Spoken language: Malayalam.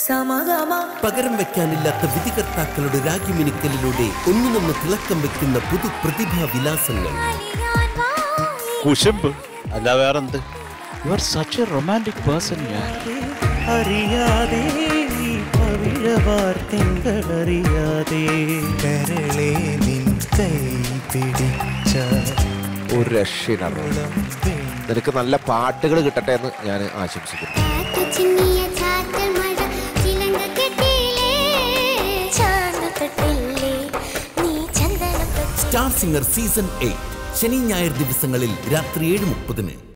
സമഗമ പകരം വെക്കാനില്ലാത്ത വിധികർത്താക്കളുടെ രാഗിമിനിക്കലിലൂടെ ഒന്നിനൊന്ന് തിളക്കം വെക്കുന്ന പുതു പ്രതിഭാ വിലാസങ്ങൾ കുശുമ്പ് അല്ല വേറെന്ത് you are such a romantic person ഞാൻ അറിയാതെ പവിഴവാർ തിങ്കളറിയാതെ കരളെ നിൻ കൈ പിടിച്ച ഒരു രക്ഷയിലാണ് നിനക്ക് നല്ല പാട്ടുകൾ കിട്ടട്ടെ എന്ന് ഞാൻ ആശംസിക്കുന്നു ചിന്നിയ ചാറ്റൽ മഴ ചിലങ്ക കെട്ടിയിലേ ചാന്ത തൊട്ടില്ലേ നീ ചന്ദനം തൊട്ടില്ലേ സ്റ്റാർ സിംഗർ സീസൺ എയ്റ്റ് ശനി ഞായർ ദിവസങ്ങളിൽ രാത്രി ഏഴ് മുപ്പതിന്